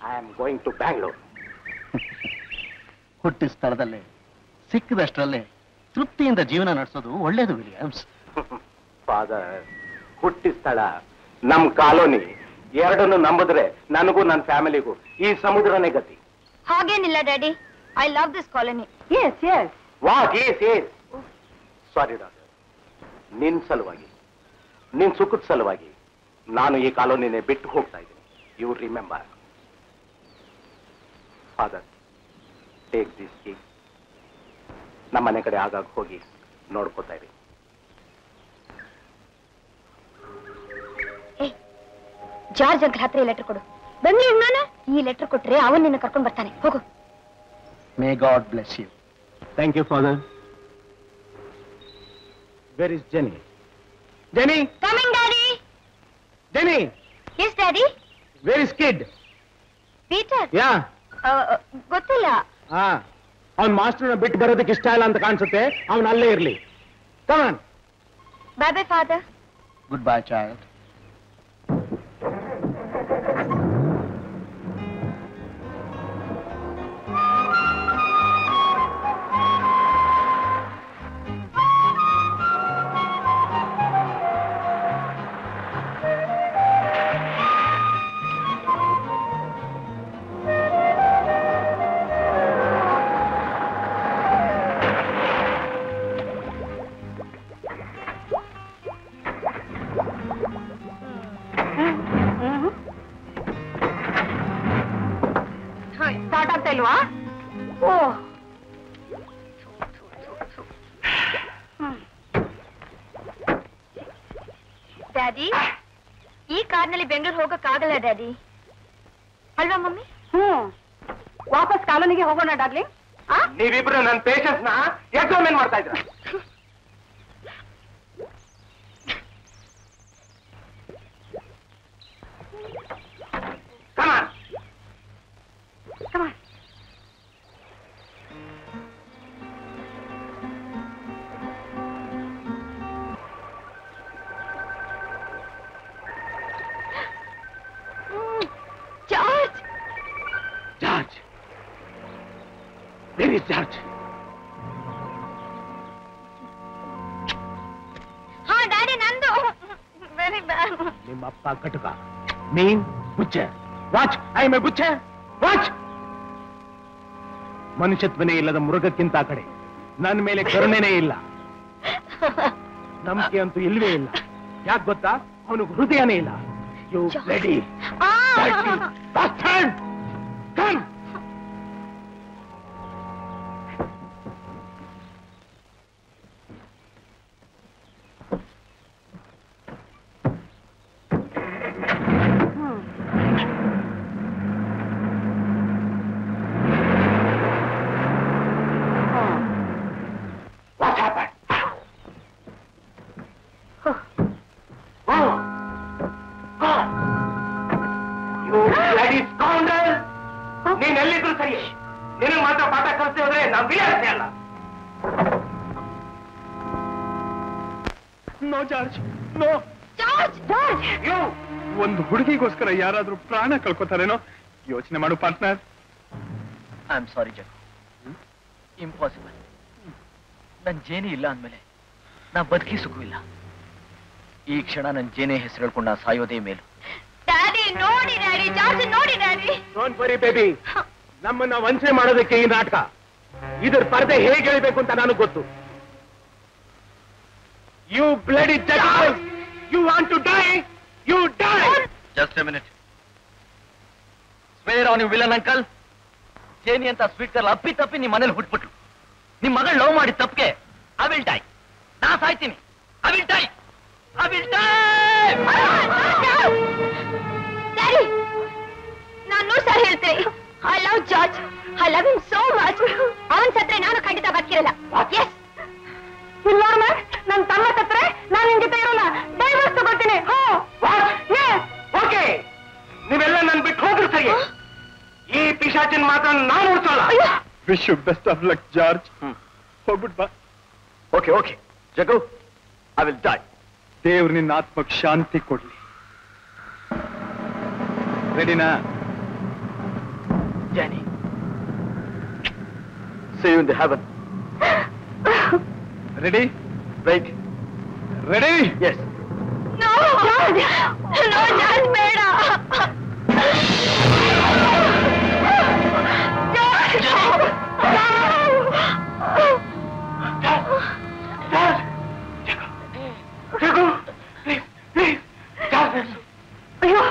I am going to Bangalore ಹುಟ್ಟಿದ ಸ್ಥಳದಲ್ಲೇ ಸಿಕ್ಕದಷ್ಟರಲ್ಲೇ ತೃಪ್ತಿಯಿಂದ ಜೀವನ ನಡೆಸೋದು ಒಳ್ಳೇದು ವಿಲಿಯಮ್ಸ್ ಫಾದರ್ ಹುಟ್ಟಿ ಸ್ಥಳ ನಮ್ ಕಾಲೋನಿ ಎರಡನ್ನು ನಂಬಿದ್ರೆ ನನಗೂ ನನ್ನ ಫ್ಯಾಮಿಲಿಗೂ ಈ ಸಮುದ್ರನೇ ಗತಿ ಹಾಗೇನಿಲ್ಲ daddy I love this colony yes yes what is is sorry doctor ನಿನ್ ಸಲುವಾಗಿ ನಿನ್ ಸುಖದ ಸಲುವಾಗಿ ನಾನು ಈ ಕಾಲೋನಿನೇ ಬಿಟ್ಟು ಹೋಗ್ತಾ ಇದ್ದೀನಿ you remember father take this key ನಮ್ಮ ಮನೆ ಕಡೆ ಆಗಾಗ ಹೋಗಿ ನೋಡ್ಕೋತಾ ಇರಿ ಜಾರ್ಜ್ ಅಂಕಲ್ ಹತ್ರ ಲೆಟರ್ ಕೊಡು ಬೆಂಗಳೂರು ಈ ಲೆಟರ್ ಕೊಟ್ರೆ ಅವನ್ ನಿನ್ನ ಕರ್ಕೊಂಡ್ ಬರ್ತಾನೆ ಹೋಗು may God bless you thank you father where is Jenny Jenny coming daddy Jenny yes daddy where is kid Peter ಯಾ ಗೊತ್ತಿಲ್ಲ ಹಾ ಅವ್ನ್ ಮಾಸ್ಟರ್ನ ಬಿಟ್ಟು ಬರೋದಕ್ಕೆ ಇಷ್ಟ ಇಲ್ಲ ಅಂತ ಕಾಣಿಸುತ್ತೆ ಅವನ್ ಅಲ್ಲೇ ಇರ್ಲಿ come on boy boy father good bye child start ಆಗ್ತಾ ಇಲ್ವಾ ಓ ಡ್ಯಾಡಿ ಈ ಕಾರ್ನಲ್ಲಿ ಬೆಂಗಳೂರು ಹೋಗಕ್ ಆಗಲ್ಲ ಡ್ಯಾಡಿ ಅಲ್ವಾ ಮಮ್ಮಿ ಹ್ಮ್ ವಾಪಸ್ ಕಾಲೋನಿಗೆ ಹೋಗೋಣ ಡಾರ್ಲಿಂಗ್ ಆ ನೀವಿಬ್ರು ನನ್ನ ಪೇಷನ್ಸ್ ನ ಎಕ್ಸಾಮಿನ್ ಮಾಡ್ತಾ ಇದ್ರ come on Come on. George George where is George ಹಾ ಡ್ಯಾಡಿ ನಂದು ವೆರಿ ಬ್ಯಾಡ್ ನಿಮ್ಮಪ್ಪ ಕಟುಕ ನೀನ್ butcher watch I may butcher watch ಮನುಷ್ಯತ್ವನೇ ಇಲ್ಲದ ಮೃಗಕ್ಕಿಂತ ಆ ಕಡೆ ನನ್ನ ಮೇಲೆ ಕರುಣೆನೇ ಇಲ್ಲ ನಂಬಿಕೆ ಅಂತೂ ಇಲ್ವೇ ಇಲ್ಲ ಯಾಕೆ ಗೊತ್ತಾ ಅವನಿಗೆ ಹೃದಯನೇ ಇಲ್ಲ you ready come What happened? Oh. Oh. You bloody scoundrel! ನೀನ್ ಎಲ್ಲಿದ್ರು ಸರಿ ನಿನಗೆ ಮಾತ್ರ ಪಾಠ ಕಲಿಸ್ತಿ ಹೋದ್ರೆ ನಾವು ಬಿಡಾಡ್ತೆ ಅಲ್ಲ no George no George George you ಒಂದು ಹುಡುಗಿಗೋಸ್ಕರ ಯಾರಾದ್ರೂ ಪ್ರಾಣ ಕಳ್ಕೊತಾರೇನೋ ಯೋಚನೆ ಮಾಡು partner I am sorry Jag impossible ನನ್ ಜೇನೆ ಇಲ್ಲ ಅಂದ್ಮೇಲೆ ನಾ ಬದುಕಿ ಸುಖವಿಲ್ಲ ಈ ಕ್ಷಣ ನನ್ ಜೇನೆ ಹೆಸರು ಹೇಳ್ಕೊಂಡು ನಾ ಸಾಯೋದೇ ಮೇಲು ಡ್ಯಾಡಿ ನೋಡಿ ಡ್ಯಾಡಿ ಜಾರ್ಜ್ ನೋಡಿ ಡ್ಯಾಡಿ ಡೋಂಟ್ ವರಿ ಬೇಬಿ ನಮ್ಮನ್ನ ವಂಚನೆ ಮಾಡೋದಕ್ಕೆ ಈ ನಾಟಕ ಇದ್ರ ಪರದೆ ಹೇಗೆ ಹೇಳ್ಬೇಕು ಅಂತ ನನಗೆ ಗೊತ್ತು you blood it you want to die you die just a minute swear on you villain uncle Jenny ಅಂತ ಸ್ವೀಟ್ ಕರ್ಲ್ ಅಪ್ಪಿ ತಪ್ಪಿ ನಿಮ್ ಮನೇಲಿ ಹುಟ್ಬಿಟ್ಲು ನಿಮ್ ಮಗಳು ಲವ್ ಮಾಡಿ ತಪ್ಪಿಗೆ ಐ ವಿಲ್ ಡೈ ನಾ ಸಾಯ್ತೀನಿ I will die I will die daddy ನಾನು ನೂರು ಸಲ ಹೇಳ್ತೀನಿ I love George I love him so much ಅವನ್ ಸತ್ರೆ ನಾನು ಖಂಡಿತ ಬದುಕಿರಲ್ಲ ಎಸ್ ಇಲ್ಲ ನನ್ ತಮ್ಮ ಸತ್ರೆ ನಾನು ನಿನ್ ಜೊತೆ ಇರೋಲ್ಲ ಡೈವರ್ಸ್ ತಗೊಳ್ತೀನಿ ಹೋ Yes. ಓಕೆ ನೀವೆಲ್ಲ ನನ್ ಬಿಟ್ಟು ಹೋಗ್ರಿ ಸರಿ ಈ ಪಿಶಾಚಿನ ಮಾತ್ರ ನಾನು ಉಳಿಸೋಲ್ಲ wish you best of luck George ಹೋಗ್ಬಿಟ್ ಬಾ okay okay Jaggu I will die ದೇವ್ರು ನಿನ್ನ ಆತ್ಮಕ್ ಶಾಂತಿ ಕೊಡ್ಲಿ ರೆಡಿನಾ Johnny See you in the heaven. Ready Right? Ready Yes. No no George ಬೇಡ ಅಯ್ಯೋ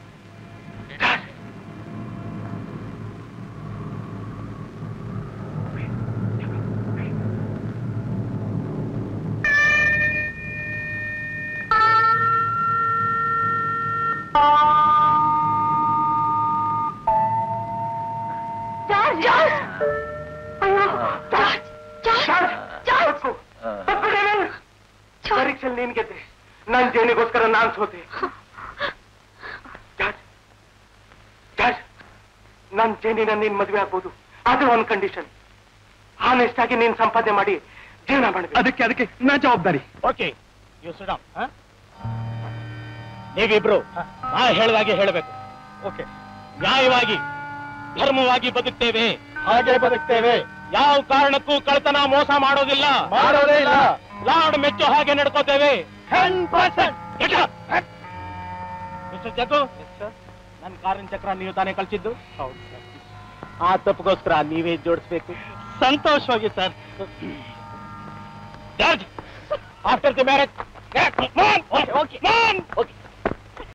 ಜಾರ್ಜ್ ಜಾರ್ಜ್ ಅಯ್ಯೋ ಜಾರ್ಜ್ ಜಾರ್ಜ್ ಜಾರ್ಜ್ ಪರೀಕ್ಷೆಯಲ್ಲಿ ನೀನ್ ಗೆದ್ದೆ ನಾನ್ ಜೇನಿಗೋಸ್ಕರ ನಾನ್ ಸೋತೆ ಜಾರ್ಜ್ ಜಾರ್ಜ್ ನಾನ್ ಜೇನಿನ ನೀನ್ ಮದ್ವೆ ಆಗ್ಬೋದು ಆದ್ರೆ ಒಂದ್ ಕಂಡೀಷನ್ ಆನೆಸ್ಟ್ ಆಗಿ ನೀನ್ ಸಂಪಾದನೆ ಮಾಡಿ ಜೀವನ ಮಾಡ್ಬೇಕು ಅದಕ್ಕೆ ಅದಕ್ಕೆ ನಾ ಜವಾಬ್ದಾರಿ ಓಕೆ ಯು ಸುಡಮ್ ನೀವಿಬ್ರು ನಾ ಹೇಳಿದಾಗೆ ಹೇಳಬೇಕು ಓಕೆ ನ್ಯಾಯವಾಗಿ ಧರ್ಮವಾಗಿ ಬದುಕ್ತೇವೆ ಹಾಗೆ ಬದುಕ್ತೇವೆ ಯಾವ ಕಾರಣಕ್ಕೂ ಕಳ್ತನ ಮೋಸ ಮಾಡೋದಿಲ್ಲ ಮಾಡೋದೇ ಇಲ್ಲ ಲಾರ್ಡ್ ಮೆಚ್ಚೋ ಹಾಗೆ ನಡ್ಕೋತೇವೆ ಮಿಸ್ಟರ್ ಜಗ್ಗು ನನ್ನ ಕಾರಿನ ಚಕ್ರ ನೀವು ತಾನೇ ಕಳ್ಸಿದ್ದು ಆ ತಪ್ಪಿಗೋಸ್ಕರ ನೀವೇ ಜೋಡಿಸ್ಬೇಕು ಸಂತೋಷವಾಗಿ sir George after the marriage okay okay